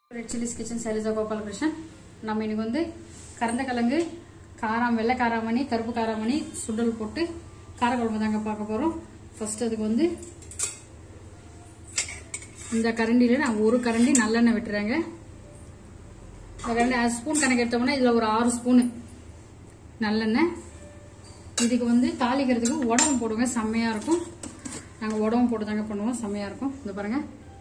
red chillies kitchen Sailaja Gopalakrishnan நம்ம இன்னைக்கு வந்து கரந்தக்கிழங்கு காராம் வெள்ளை காராமணி கருப்பு காராமணி சுண்டல் போட்டு காரக்குழம்பு தாங்க பார்க்க போறோம் ஃபர்ஸ்ட் அதுக்கு வந்து இந்த கரண்டியில நான் ஒரு கரண்டி நல்லெண்ணெய் விட்டுறேங்க இந்த கரண்டி அரை ஸ்பூன் கணக்கு எடுத்தோம்னா இதுல ஒரு ஆறு ஸ்பூனு நல்லெண்ணெய் இதுக்கு வந்து தாளிக்கிறதுக்கு உடம்பு போடுங்க செம்மையா இருக்கும் நாங்கள் உடம்பு போட்டு தாங்க பண்ணுவோம் செம்மையா இருக்கும் இந்த பாருங்க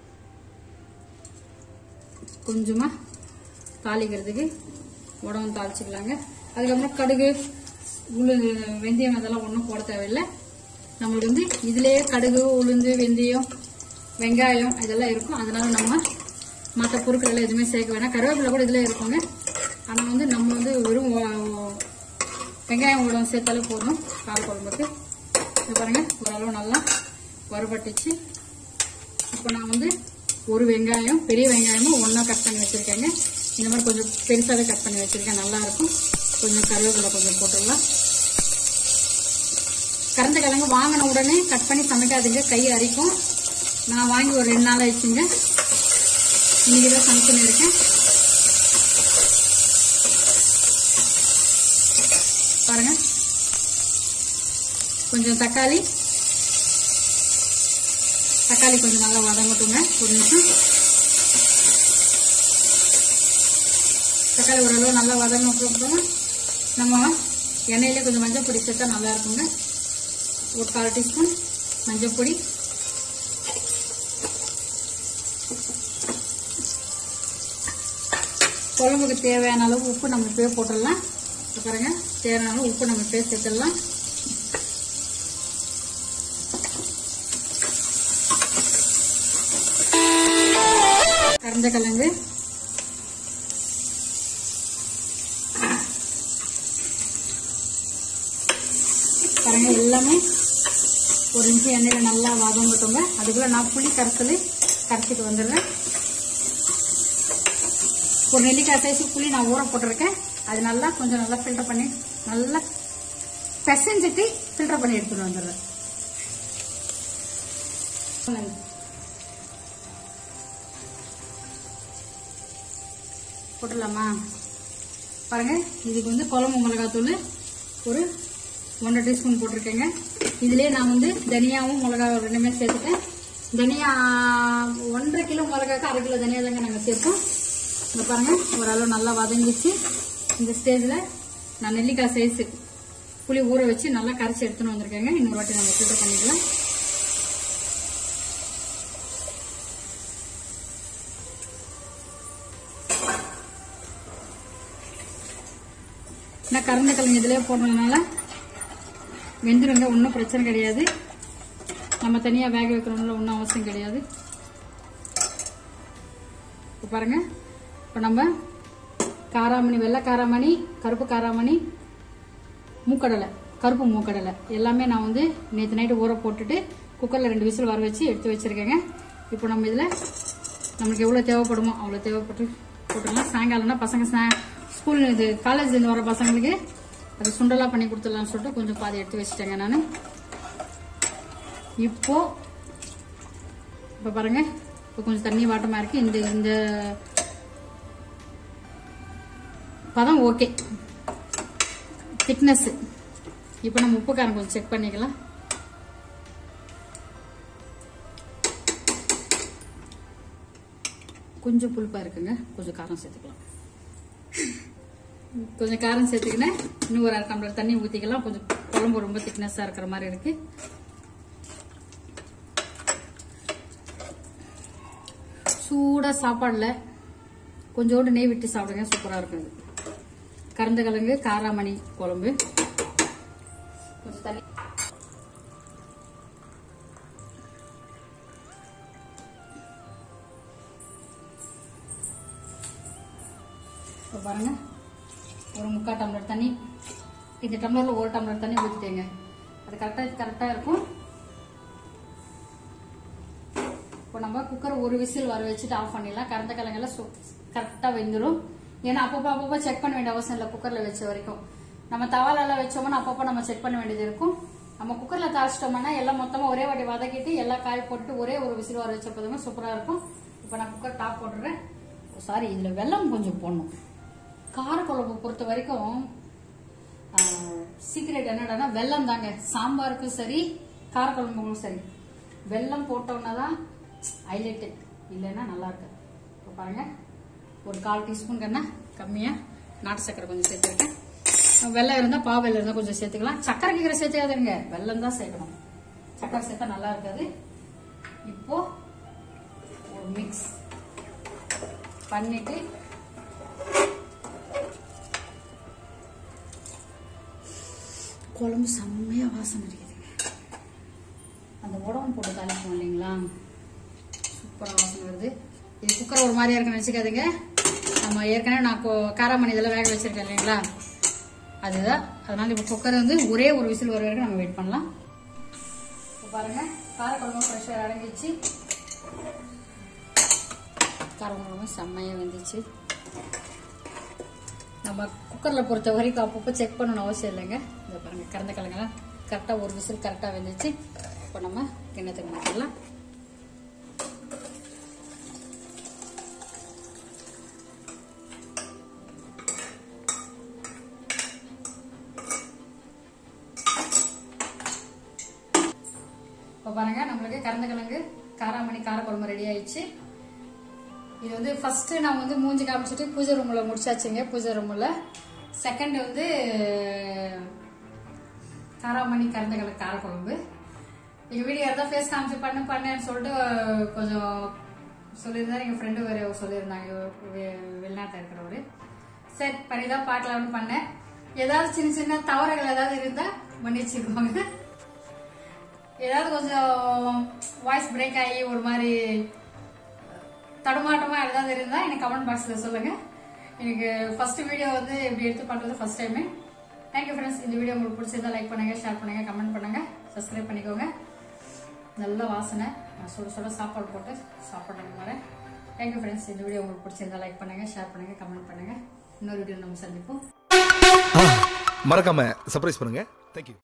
கொஞ்சமா தாளிக்கிறதுக்கு உடம்பு தாளிச்சுக்கலாங்க அதுக்கப்புறம் கடுகு உளுந்து வெந்தயம் அதெல்லாம் ஒன்றும் போட தேவையில்லை நம்மளுக்கு வந்து இதுலயே கடுகு உளுந்து வெந்தயம் வெங்காயம் இதெல்லாம் இருக்கும் அதனால நம்ம மற்ற பொருட்கள் எல்லாம் எதுவுமே சேர்க்க வேணாம் கருவேப்பிலை கூட இதுல இருக்குங்க ஆனால் வந்து நம்ம வந்து வெறும் ஒ- வெங்காயம் உடம்பு சேர்த்தாலே போதும் காரக்குழம்புக்கு இது பாருங்க ஓரளவு நல்லா வறுபட்டுச்சு இப்போ நான் வந்து ஒரு வெங்காயம் பெரிய வெங்காயமும் ஒன்றா கட் பண்ணி வச்சிருக்கேங்க இந்த மாதிரி கொஞ்சம் பெருசாகவே கட் பண்ணி வச்சிருக்கேன் நல்லா இருக்கும் கொஞ்சம் கருவேப்பிலை கொஞ்சம் போட்டுடலாம் கறந்த கிழங்கு வாங்கின உடனே கட் பண்ணி சமைக்காதீங்க கை அரிக்கும் நான் வாங்கி ஒரு ரெண்டு நாள் ஆயிடுச்சுங்க இன்னைக்கு தான் சமைச்சுன்னு இருக்கேன் பாருங்க கொஞ்சம் தக்காளி தக்காளி கொஞ்சம் நல்லா வதங்கட்டுங்க ஒரு நிமிஷம் தக்காளி ஓரளவு நல்லா வதங்கட்டும் நம்ம எண்ணெயிலே கொஞ்சம் மஞ்சள் பொடி சேர்த்தா நல்லா இருக்குங்க ஒரு கால் டீஸ்பூன் மஞ்சள் பொடி குழம்புக்கு தேவையான அளவு உப்பு நம்ம இப்பவே போட்டுடலாம் இப்ப பாருங்க தேவையான அளவு உப்பு நம்ம இப்பவே சேர்த்துடலாம் கரந்த கிழங்கு பாருங்க எல்லாமே ஒரு நிமிஷம் எண்ணெயில நல்லா வதங்கட்டுங்க அதுக்குள்ள நான் புளி கரைசல் கரைச்சிட்டு வந்துடுறேன் ஒரு நெல்லிக்காய் சைஸ் புளி நான் ஊற போட்டிருக்கேன் அது நல்லா கொஞ்சம் நல்லா ஃபில்டர் பண்ணி நல்லா பிசைஞ்சிட்டு ஃபில்டர் பண்ணி எடுத்துட்டு வந்துடுறேன் போட்டுடலாமா பாருங்க இதுக்கு வந்து குழம்பு மிளகாத்தூள் ஒரு ஒன்றரை டீஸ்பூன் போட்டிருக்கேங்க இதுலயே நான் வந்து தனியாவும் மிளகா ரெண்டுமே சேர்த்துட்டேன் தனியா ஒன்றரை கிலோ மிளகாக்கு அரை கிலோ தனியா தாங்க நாங்கள் சேர்ப்போம் இங்க பாருங்க ஓரளவு நல்லா வதங்கிச்சு இந்த ஸ்டேஜில் நான் நெல்லிக்காய் சைஸ் புளி ஊற வச்சு நல்லா கரைச்சி எடுத்துன்னு வந்திருக்கேங்க இன்னொரு வாட்டி நம்ம ஃபில்டர் பண்ணிக்கலாம் நான் கறந்த கிழங்கு இதிலே போடுறதுனால வெந்துருங்க ஒன்றும் பிரச்சனை கிடையாது நம்ம தனியாக வேக வைக்கணும்ல ஒன்றும் அவசியம் கிடையாது இப்போ பாருங்க இப்போ நம்ம காராமணி வெள்ளை காராமணி கருப்பு காராமணி மூக்கடலை கருப்பு மூக்கடலை எல்லாமே நான் வந்து நேற்று நைட்டு ஊற போட்டுட்டு குக்கரில் ரெண்டு விசில் வர வச்சு எடுத்து வச்சிருக்கேங்க இப்போ நம்ம இதில் நம்மளுக்கு எவ்வளோ தேவைப்படுமோ அவ்வளோ தேவைப்பட்டு போட்டுடலாம் சாயங்காலம்னா பசங்க ஸ்நா- ஸ்கூல் இது காலேஜ்லேருந்து வர பசங்களுக்கு அது சுண்டலாக பண்ணி கொடுத்துடலாம்னு சொல்லிட்டு கொஞ்சம் பாதி எடுத்து வச்சுட்டேங்க நான் இப்போ இப்போ பாருங்க இப்போ கொஞ்சம் தண்ணி வாட்டமாக இருக்கு இந்த இந்த பதம் ஓகே திக்னஸ் இப்போ நம்ம உப்பு காரம் கொஞ்சம் செக் பண்ணிக்கலாம் கொஞ்சம் புளிப்பா இருக்குங்க கொஞ்சம் காரம் சேர்த்துக்கலாம் கொஞ்சம் காரம் சேர்த்துக்கினேன் இன்னும் ஒரு அரை டம்ளர் தண்ணி ஊற்றிக்கலாம் கொஞ்சம் குழம்பு ரொம்ப திக்னஸாக இருக்கிற மாதிரி இருக்கு சூடாக சாப்பாடில் கொஞ்சோண்டு நெய் விட்டு சாப்பிடுங்க சூப்பராக இருக்கும் இது கறந்த கிழங்கு காராமணி குழம்பு கொஞ்சம் தண்ணி இப்போ பாருங்க ஒரு முக்கால் டம்ளர் தண்ணி இந்த டம்ளரில் ஒரு டம்ளர் தண்ணி ஊற்றிட்டேங்க அது கரெக்டாக கரெக்டாக இருக்கும் இப்போ நம்ம குக்கர் ஒரு விசில் வர வச்சுட்டு ஆஃப் பண்ணிடலாம் கறந்த கிழங்கெல்லாம் கரெக்டாக வெந்துடும் ஏன்னா அப்பப்போ அப்பப்போ செக் பண்ண வேண்டிய அவசியம் இல்லை குக்கரில் வச்ச வரைக்கும் நம்ம தவாலெல்லாம் வச்சோம்னா அப்பப்போ நம்ம செக் பண்ண வேண்டியது இருக்கும் நம்ம குக்கரில் தாளிச்சிட்டோம்னா எல்லாம் மொத்தமாக ஒரே வாட்டி வதக்கிட்டு எல்லாம் காய் போட்டு ஒரே ஒரு விசில் வர வச்ச போதுமே சூப்பராக இருக்கும் இப்போ நான் குக்கர் டாப் போட்டுறேன் சாரி இதில் வெல்லம் கொஞ்சம் போடணும் காரக்குழம்பு பொறுத்த வரைக்கும் சீக்ரெட் என்னடான்னா வெல்லம் தாங்க சாம்பாருக்கும் சரி காரக்குழம்புக்கும் சரி வெல்லம் போட்டோம்னா தான் ஹைலைட்டு இல்லைன்னா நல்லா இருக்கு இப்போ பாருங்க ஒரு கால் டீஸ்பூன் கண்ணா கம்மியாக நாட்டு சக்கரை கொஞ்சம் சேர்த்துருக்கேன் வெள்ளம் இருந்தால் பாவு வெள்ளம் இருந்தால் கொஞ்சம் சேர்த்துக்கலாம் சக்கரை கீரை சேர்த்துக்காதுங்க வெல்லம் தான் சேர்க்கணும் சக்கரை சேர்த்தா நல்லா இருக்காது இப்போ ஒரு மிக்ஸ் பண்ணிட்டு குழம்பு செம்மையா வாசனை இருக்குதுங்க அந்த உடம்பு போட்டு தாளிப்போம் இல்லைங்களா சூப்பராக வாசனை வருது இது குக்கர் ஒரு மாதிரியா இருக்குன்னு வச்சுக்காதுங்க நம்ம ஏற்கனவே நான் கொ- காராமணி இதெல்லாம் வேக வச்சிருக்கேன் இல்லைங்களா அதுதான் அதனால இப்போ குக்கர் வந்து ஒரே ஒரு விசில் வர வரைக்கும் நம்ம வெயிட் பண்ணலாம் இப்போ பாருங்க காரக்குழம்பு ஃப்ரெஷ்ஷாக அடங்கிச்சு காரக்குழம்பு செம்மையாக வெந்துச்சு நம்ம குக்கரில் பொறுத்த வரைக்கும் அப்பப்போ செக் பண்ணணும் அவசியம் இல்லைங்க இதை பாருங்க கறந்த கிழங்கெல்லாம் கரெக்டாக ஒரு விசில் கரெக்டாக வெந்துச்சு இப்போ நம்ம கிண்ணத்துக்கு மாற்றிடலாம் இப்போ பாருங்க நம்மளுக்கு கறந்த கிழங்கு காராமணி காரக்குழம்பு ரெடி ஆயிடுச்சு இது வந்து ஃபர்ஸ்ட் நான் வந்து மூஞ்சி காமிச்சிட்டு பூஜை ரூம்ல முடிச்சாச்சுங்க பூஜை ரூம்ல செகண்ட் வந்து காராமணி கறந்த கிழங்கு காரக்குழம்பு எங்க வீடியோ தான் ஃபேஸ் காமிச்சு பண்ணு பண்ணேன்னு சொல்லிட்டு கொஞ்சம் சொல்லியிருந்தாரு எங்க ஃப்ரெண்டு வேற சொல்லியிருந்தாங்க வெ- வெளிநாட்டில் இருக்கிறவரு சரி பண்ணிதான் பார்க்கலாம்னு பண்ணேன் ஏதாவது சின்ன சின்ன தவறுகள் ஏதாவது இருந்தா மன்னிச்சுக்கோங்க ஏதாவது கொஞ்சம் வாய்ஸ் பிரேக் ஆகி ஒரு மாதிரி தடுமாட்டமா ஏதாவது இருந்தா எனக்கு கமெண்ட் பாக்ஸ்ல சொல்லுங்க எனக்கு ஃபர்ஸ்ட் வீடியோ வந்து இப்படி எடுத்து பண்றது ஃபர்ஸ்ட் டைம் தேங்க்யூ ஃப்ரெண்ட்ஸ் இந்த வீடியோ உங்களுக்கு பிடிச்சிருந்தா லைக் பண்ணுங்க ஷேர் பண்ணுங்க கமெண்ட் பண்ணுங்க சப்ஸ்கிரைப் பண்ணிக்கோங்க நல்ல வாசனை நான் சுட சுட சாப்பாடு போட்டு சாப்பிட்றேன் வரேன் தேங்க்யூ ஃப்ரெண்ட்ஸ் இந்த வீடியோ உங்களுக்கு பிடிச்சிருந்தா லைக் பண்ணுங்க ஷேர் பண்ணுங்க கமெண்ட் பண்ணுங்க இன்னொரு வீடியோ நம்ம சந்திப்போம் மறக்காம சர்ப்ரைஸ் பண்ணுங்க தேங்க்யூ